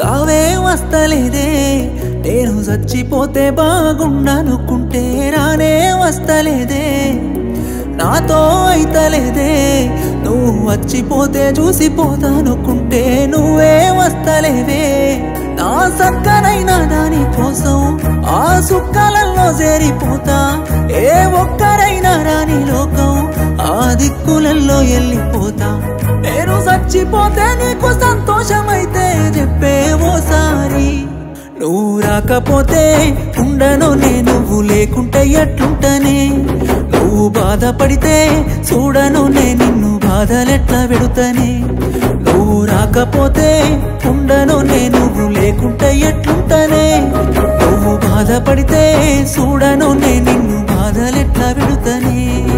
సావే వస్తలేదే నేను చచ్చిపోతే బాగుండనుకుంటే రానే వస్తలేదే నాతో అయితలేదే నువ్వు వచ్చిపోతే చూసిపోతానుకుంటే నువ్వే వస్తలేవే నా సక్కనైనా దాని కోసం ఆ సుక్కలలో చేరిపోతా ఏ ఒక్కరైనా రాని లోకం ఆ దిక్కులలో వెళ్ళిపోతా నేను చచ్చిపోతే నీకు సంతోషమైతే చెప్పే ఓసారి నువ్వు రాకపోతే ఉండను నేను నువ్వు లేకుంటే ఎట్లుంటనే నువ్వు బాధపడితే చూడను నే నిన్ను బాధలెట్లా పెడుతనే నువ్వు రాకపోతే ఉండను నే నువ్వు లేకుంటే ఎట్లుంటనే నువ్వు బాధపడితే చూడను నే నిన్ను బాధలెట్లా పెడుతనే